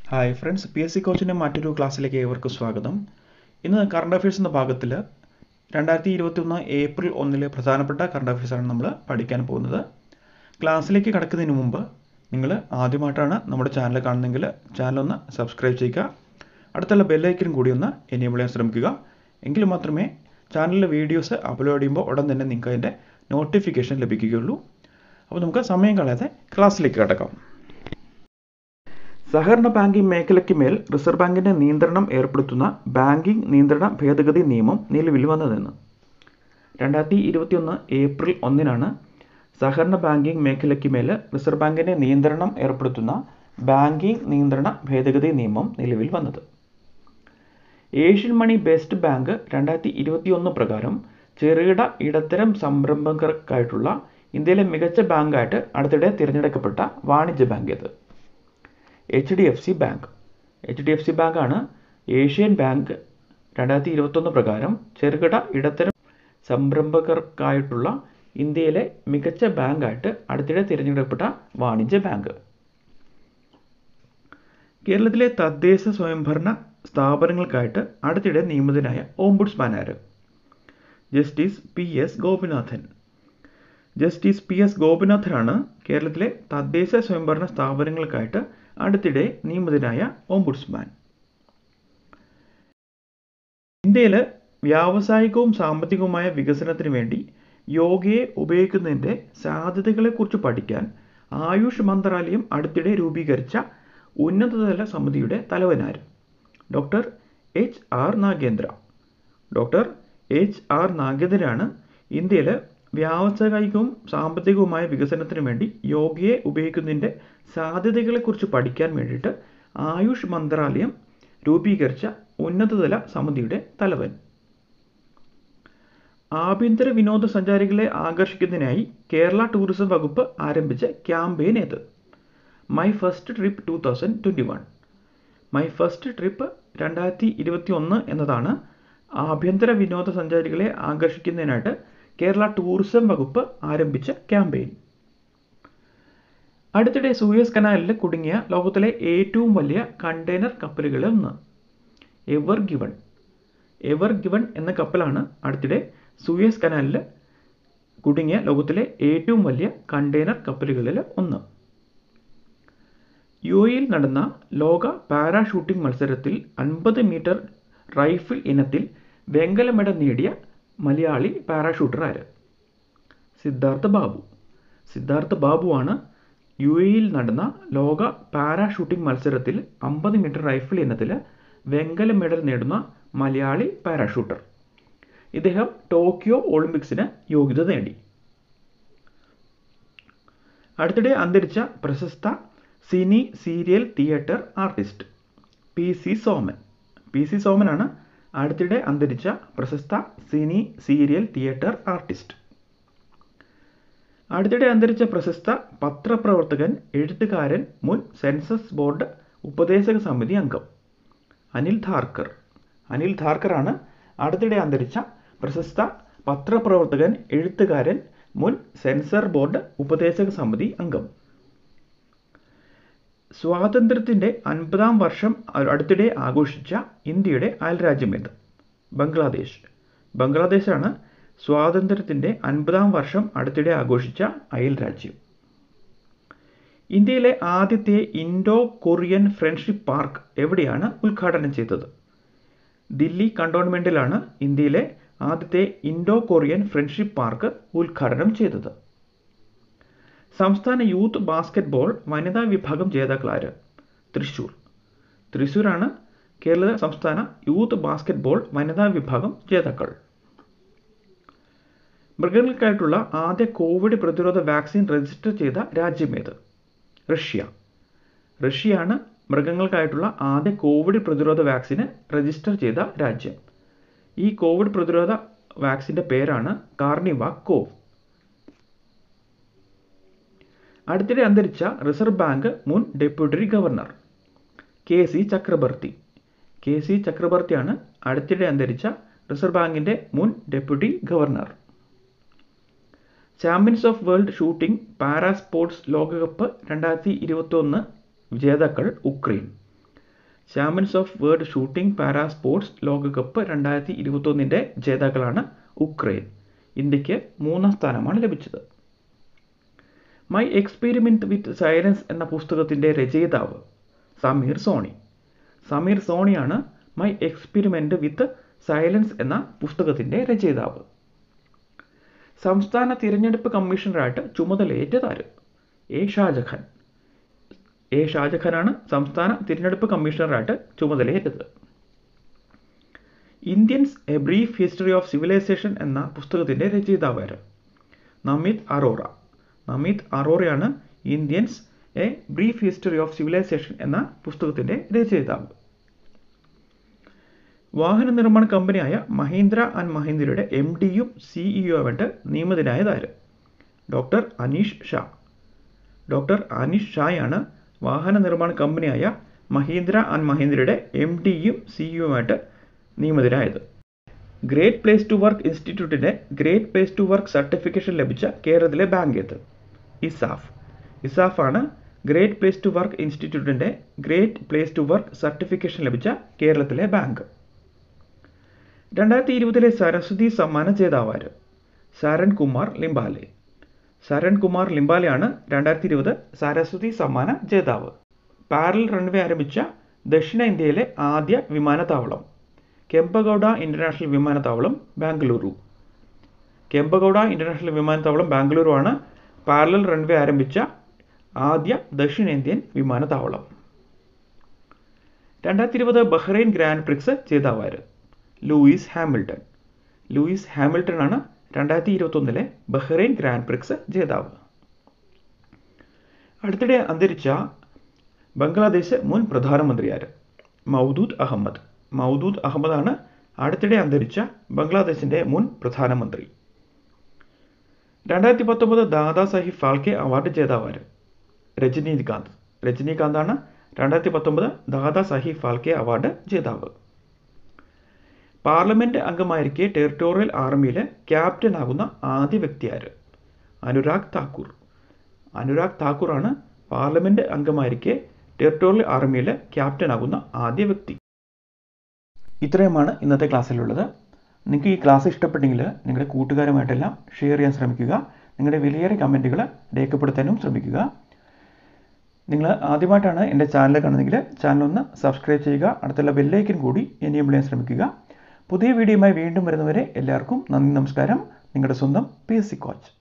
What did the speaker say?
hi friends P S C കോച്ചിൻ്റെ മറ്റൊരു ക്ലാസ്സിലേക്ക് ഏവർക്കും സ്വാഗതം ഇന്ന് കറണ്ട് അഫയേഴ്സ് എന്ന ഭാഗത്തിൽ രണ്ടായിരത്തി ഇരുപത്തി ഒന്ന് ഏപ്രിൽ ഒന്നിലെ പ്രധാനപ്പെട്ട കറണ്ട് അഫയേഴ്സാണ് നമ്മൾ പഠിക്കാൻ പോകുന്നത് ക്ലാസ്സിലേക്ക് കടക്കുന്നതിന് മുമ്പ് നിങ്ങൾ ആദ്യമായിട്ടാണ് നമ്മുടെ ചാനൽ കാണുന്നതെങ്കിൽ ചാനൽ ഒന്ന് സബ്സ്ക്രൈബ് ചെയ്യുക അടുത്തുള്ള ബെല്ലൈക്കനും കൂടി ഒന്ന് എനേബിൾ ചെയ്യാൻ ശ്രമിക്കുക എങ്കിൽ മാത്രമേ ചാനലിലെ വീഡിയോസ് അപ്ലോഡ് ചെയ്യുമ്പോൾ ഉടൻ തന്നെ നിങ്ങൾക്ക് അതിൻ്റെ നോട്ടിഫിക്കേഷൻ ലഭിക്കുകയുള്ളൂ അപ്പോൾ നമുക്ക് സമയം കളയാതെ ക്ലാസ്സിലേക്ക് കടക്കാം സഹകരണ ബാങ്കിംഗ് മേഖലയ്ക്ക് മേൽ റിസർവ് ബാങ്കിന്റെ നിയന്ത്രണം ഏർപ്പെടുത്തുന്ന ബാങ്കിംഗ് നിയന്ത്രണ ഭേദഗതി നിയമം നിലവിൽ വന്നതെന്ന് രണ്ടായിരത്തി ഇരുപത്തിയൊന്ന് ഏപ്രിൽ ഒന്നിനാണ് സഹകരണ ബാങ്കിംഗ് മേഖലയ്ക്ക് മേൽ റിസർവ് ബാങ്കിന്റെ നിയന്ത്രണം ഏർപ്പെടുത്തുന്ന ബാങ്കിംഗ് നിയന്ത്രണ ഭേദഗതി നിയമം നിലവിൽ വന്നത് ഏഷ്യൻ മണി ബെസ്റ്റ് ബാങ്ക് രണ്ടായിരത്തി ഇരുപത്തിയൊന്ന് പ്രകാരം ചെറുകിട ഇടത്തരം സംരംഭകർക്കായിട്ടുള്ള ഇന്ത്യയിലെ മികച്ച ബാങ്കായിട്ട് അടുത്തിടെ തിരഞ്ഞെടുക്കപ്പെട്ട വാണിജ്യ ബാങ്ക് ഇത് H D F C bank H D F C ബാങ്കാണ് ഏഷ്യൻ ബാങ്ക് രണ്ടായിരത്തി ഇരുപത്തൊന്ന് പ്രകാരം ചെറുകിട ഇടത്തരം സംരംഭകർക്കായിട്ടുള്ള ഇന്ത്യയിലെ മികച്ച ബാങ്കായിട്ട് അടുത്തിടെ തിരഞ്ഞെടുക്കപ്പെട്ട വാണിജ്യ ബാങ്ക് കേരളത്തിലെ തദ്ദേശ സ്വയംഭരണ സ്ഥാപനങ്ങൾക്കായിട്ട് അടുത്തിടെ നിയമിതനായ ഓംബുഡ്സ്മാൻ ആര് justice P S Gopinathan justice P S ഗോപിനാഥനാണ് കേരളത്തിലെ തദ്ദേശ സ്വയംഭരണ സ്ഥാപനങ്ങൾക്കായിട്ട് അടുത്തിടെ നിയമിതനായ ഓംബുഡ്സ്മാൻ ഇന്ത്യയിൽ വ്യാവസായികവും സാമ്പത്തികവുമായ വികസനത്തിന് വേണ്ടി യോഗയെ ഉപയോഗിക്കുന്നതിൻ്റെ സാധ്യതകളെക്കുറിച്ച് പഠിക്കാൻ ആയുഷ് മന്ത്രാലയം അടുത്തിടെ രൂപീകരിച്ച ഉന്നതതല സമിതിയുടെ തലവനാര് doctor H R Nagendra doctor H R നാഗേന്ദ്രനാണ് ഇന്ത്യയിൽ വ്യാവസായികവും സാമ്പത്തികവുമായ വികസനത്തിന് വേണ്ടി യോഗയെ ഉപയോഗിക്കുന്നതിൻ്റെ സാധ്യതകളെക്കുറിച്ച് പഠിക്കാൻ വേണ്ടിയിട്ട് ആയുഷ് മന്ത്രാലയം രൂപീകരിച്ച ഉന്നതതല സമിതിയുടെ തലവൻ ആഭ്യന്തര വിനോദസഞ്ചാരികളെ ആകർഷിക്കുന്നതിനായി കേരള ടൂറിസം വകുപ്പ് ആരംഭിച്ച ക്യാമ്പയിൻ ഏത് my first trip two thousand twenty one my first trip രണ്ടായിരത്തി ഇരുപത്തി ഒന്ന് എന്നതാണ് ആഭ്യന്തര വിനോദസഞ്ചാരികളെ ആകർഷിക്കുന്നതിനായിട്ട് കേരള ടൂറിസം വകുപ്പ് ആരംഭിച്ച ക്യാമ്പയിൻ അടുത്തിടെ സൂയസ് കനാലിൽ കുടുങ്ങിയ ലോകത്തിലെ ഏറ്റവും വലിയ കണ്ടെയ്നർ കപ്പലുകളിൽ ഒന്ന് എവർ ഗിവൺ എവർ ഗിവൺ എന്ന കപ്പലാണ് അടുത്തിടെ സൂയസ് കനാലിൽ കുടുങ്ങിയ ലോകത്തിലെ ഏറ്റവും വലിയ കണ്ടെയ്നർ കപ്പലുകളിൽ ഒന്ന് യു എയിൽ നടന്ന ലോക പാരാഷൂട്ടിംഗ് മത്സരത്തിൽ അൻപത് മീറ്റർ റൈഫിൾ ഇനത്തിൽ വെങ്കല മെഡൽ നേടിയ മലയാളി പാരാഷൂട്ടർ ആര് സിദ്ധാർത്ഥ ബാബു സിദ്ധാർത്ഥ ബാബുവാണ് യു എയിൽ നടന്ന ലോക പാരാഷൂട്ടിംഗ് മത്സരത്തിൽ അമ്പത് മീറ്റർ റൈഫിൾ ഇനത്തിൽ വെങ്കല മെഡൽ നേടുന്ന മലയാളി പാരാഷൂട്ടർ ഇദ്ദേഹം ടോക്കിയോ ഒളിമ്പിക്സിന് യോഗ്യത നേടി അടുത്തിടെ അന്തരിച്ച പ്രശസ്ത cine serial theatre artist P C Soman P C സോമനാണ് അടുത്തിടെ അന്തരിച്ച പ്രശസ്ത സിനി സീരിയൽ തിയേറ്റർ ആർട്ടിസ്റ്റ് അടുത്തിടെ അന്തരിച്ച പ്രശസ്ത പത്രപ്രവർത്തകൻ എഴുത്തുകാരൻ മുൻ സെൻസസ് ബോർഡ് ഉപദേശക സമിതി അംഗം അനിൽ ധാർക്കർ അനിൽ ധാർക്കറാണ് അടുത്തിടെ അന്തരിച്ച പ്രശസ്ത പത്രപ്രവർത്തകൻ എഴുത്തുകാരൻ മുൻ സെൻസർ ബോർഡ് ഉപദേശക സമിതി അംഗം സ്വാതന്ത്ര്യത്തിൻ്റെ അൻപതാം വർഷം അടുത്തിടെ ആഘോഷിച്ച ഇന്ത്യയുടെ അയൽരാജ്യമേത് ബംഗ്ലാദേശ് ബംഗ്ലാദേശാണ് സ്വാതന്ത്ര്യത്തിൻ്റെ അൻപതാം വർഷം അടുത്തിടെ ആഘോഷിച്ച അയൽ രാജ്യം ഇന്ത്യയിലെ ആദ്യത്തെ ഇൻഡോ കൊറിയൻ ഫ്രണ്ട്ഷിപ്പ് പാർക്ക് എവിടെയാണ് ഉദ്ഘാടനം ചെയ്തത് ദില്ലി കണ്ടോൺമെൻറ്റിലാണ് ഇന്ത്യയിലെ ആദ്യത്തെ ഇൻഡോ കൊറിയൻ ഫ്രണ്ട്ഷിപ്പ് പാർക്ക് ഉദ്ഘാടനം ചെയ്തത് സംസ്ഥാന യൂത്ത് ബാസ്കറ്റ്ബോൾ വനിതാ വിഭാഗം ജേതാക്കളാര് തൃശൂർ തൃശൂരാണ് കേരള സംസ്ഥാന യൂത്ത് ബാസ്കറ്റ്ബോൾ വനിതാ വിഭാഗം ജേതാക്കൾ മൃഗങ്ങൾക്കായിട്ടുള്ള ആദ്യ കോവിഡ് പ്രതിരോധ വാക്സിൻ രജിസ്റ്റർ ചെയ്ത രാജ്യമേത് റഷ്യ റഷ്യയാണ് മൃഗങ്ങൾക്കായിട്ടുള്ള ആദ്യ കോവിഡ് പ്രതിരോധ വാക്സിന് രജിസ്റ്റർ ചെയ്ത രാജ്യം ഈ കോവിഡ് പ്രതിരോധ വാക്സിൻ്റെ പേരാണ് കാർണിവാക് കോവ് അടുത്തിടെ അന്തരിച്ച റിസർവ് ബാങ്ക് മുൻ deputy governor K C Chakrabarti K C ചക്രബർത്തിയാണ് അടുത്തിടെ അന്തരിച്ച റിസർവ് ബാങ്കിൻ്റെ മുൻ deputy governor champions of world shooting para sports ലോകകപ്പ് രണ്ടായിരത്തി ഇരുപത്തി ഒന്ന് ജേതാക്കൾ Ukraine champions of world shooting para sports ലോകകപ്പ് രണ്ടായിരത്തി ഇരുപത്തൊന്നിൻ്റെ ജേതാക്കളാണ് ഉക്രൈൻ ഇന്ത്യക്ക് മൂന്നാം സ്ഥാനമാണ് ലഭിച്ചത് മൈ എക്സ്പെരിമെൻറ്റ് വിത്ത് സയലൻസ് എന്ന പുസ്തകത്തിൻ്റെ രചയിതാവ് സമീർ സോണി സമീർ സോണിയാണ് മൈ എക്സ്പെരിമെൻറ്റ് വിത്ത് സൈലൻസ് എന്ന പുസ്തകത്തിൻ്റെ രചയിതാവ് സംസ്ഥാന തിരഞ്ഞെടുപ്പ് കമ്മീഷണറായിട്ട് ചുമതലയേറ്റതാര് എ ഷാജഖാൻ എ ഷാജഖാനാണ് സംസ്ഥാന തിരഞ്ഞെടുപ്പ് കമ്മീഷണറായിട്ട് ചുമതലയേറ്റത് Indians a brief history of civilisation എന്ന പുസ്തകത്തിൻ്റെ രചയിതാവാര് നമിത് അറോറ നമിത് അറോറയാണ് Indians a brief history of civilisation എന്ന പുസ്തകത്തിൻ്റെ രചയിതാവ് വാഹന നിർമ്മാണ കമ്പനിയായ മഹീന്ദ്ര ആൻഡ് മഹീന്ദ്രയുടെ എം ഡിയും സിഇഒയുമായിട്ട് നിയമിതനായതാര് ഡോക്ടർ അനീഷ് ഷാ ഡോക്ടർ അനീഷ് ഷായാണ് വാഹന നിർമ്മാണ കമ്പനിയായ മഹീന്ദ്ര ആൻഡ് മഹീന്ദ്രയുടെ എം ഡിയും സിഇഒയുമായിട്ട് നിയമിതനായത് ഗ്രേറ്റ് പ്ലേസ് ടു വർക്ക് ഇൻസ്റ്റിറ്റ്യൂട്ടിൻ്റെ great place to work certification ലഭിച്ച കേരളത്തിലെ ബാങ്ക് ഏത് ഇസാഫ് ഇസാഫാണ് ഗ്രേറ്റ് പ്ലേസ് ടു വർക്ക് ഇൻസ്റ്റിറ്റ്യൂട്ടിൻ്റെ great place to work certification ലഭിച്ച കേരളത്തിലെ ബാങ്ക് രണ്ടായിരത്തി ഇരുപതിലെ സരസ്വതി സമ്മാന ജേതാവാര് സരൺ കുമാർ ലിംബാലെ സരൺ കുമാർ ലിംബാലെയാണ് രണ്ടായിരത്തി ഇരുപത് സരസ്വതി സമ്മാന ജേതാവ് പാരൽ റൺവേ ആരംഭിച്ച ദക്ഷിണേന്ത്യയിലെ ആദ്യ വിമാനത്താവളം കെമ്പഗൌഡ ഇൻ്റർനാഷണൽ വിമാനത്താവളം ബാംഗ്ലൂരു കെമ്പഗൌഡ ഇൻ്റർനാഷണൽ വിമാനത്താവളം ബാംഗ്ലൂരു ആണ് പാരലൽ റൺവേ ആരംഭിച്ച ആദ്യ ദക്ഷിണേന്ത്യൻ വിമാനത്താവളം രണ്ടായിരത്തി ഇരുപത് ബഹ്റൈൻ ഗ്രാൻഡ് പ്രിക്സ് ജേതാവാര് ലൂയിസ് ഹാമിൽട്ടൺ ലൂയിസ് ഹാമിൽട്ടൺ ആണ് രണ്ടായിരത്തി ഇരുപത്തൊന്നിലെ ബഹ്റൈൻ ഗ്രാൻഡ് പ്രിക്സ് ജേതാവ് അടുത്തിടെ അന്തരിച്ച ബംഗ്ലാദേശ് മുൻ പ്രധാനമന്ത്രിയാര് മൗദൂദ് അഹമ്മദ് മൗദൂദ് അഹമ്മദാണ് അടുത്തിടെ അന്തരിച്ച ബംഗ്ലാദേശിൻ്റെ മുൻ പ്രധാനമന്ത്രി രണ്ടായിരത്തി പത്തൊമ്പത് ദാദാ സാഹിബ് ഫാൽക്കെ അവാർഡ് ജേതാവാര് രജനീകാന്ത് രജനീകാന്താണ് രണ്ടായിരത്തി പത്തൊമ്പത് ദാദാ സാഹിബ് ഫാൽക്കെ അവാർഡ് ജേതാവ് പാർലമെന്റ് അംഗമായിരിക്കെ ടെറിട്ടോറിയൽ ആർമിയിൽ ക്യാപ്റ്റൻ ആകുന്ന ആദ്യ വ്യക്തിയാര് അനുരാഗ് താക്കൂർ അനുരാഗ് താക്കൂറാണ് പാർലമെന്റ് അംഗമായിരിക്കെ ടെറിട്ടോറിയൽ ആർമിയിൽ ക്യാപ്റ്റൻ ആകുന്ന ആദ്യ വ്യക്തി ഇത്രയുമാണ് ഇന്നത്തെ ക്ലാസ്സിലുള്ളത് നിങ്ങൾക്ക് ഈ ക്ലാസ് ഇഷ്ടപ്പെട്ടെങ്കിൽ നിങ്ങളുടെ കൂട്ടുകാരുമായിട്ടെല്ലാം ഷെയർ ചെയ്യാൻ ശ്രമിക്കുക നിങ്ങളുടെ വിലയേറെ കമൻറ്റുകൾ രേഖപ്പെടുത്താനും ശ്രമിക്കുക നിങ്ങൾ ആദ്യമായിട്ടാണ് എൻ്റെ ചാനൽ കാണുന്നതെങ്കിൽ ചാനൽ ഒന്ന് സബ്സ്ക്രൈബ് ചെയ്യുക അടുത്തുള്ള ബെല്ലൈക്കൻ കൂടി എനേബിൾ ചെയ്യാൻ ശ്രമിക്കുക പുതിയ വീഡിയോയുമായി വീണ്ടും വരുന്നവരെ എല്ലാവർക്കും നന്ദി നമസ്കാരം നിങ്ങളുടെ സ്വന്തം പി എസ് സി കോച്ച്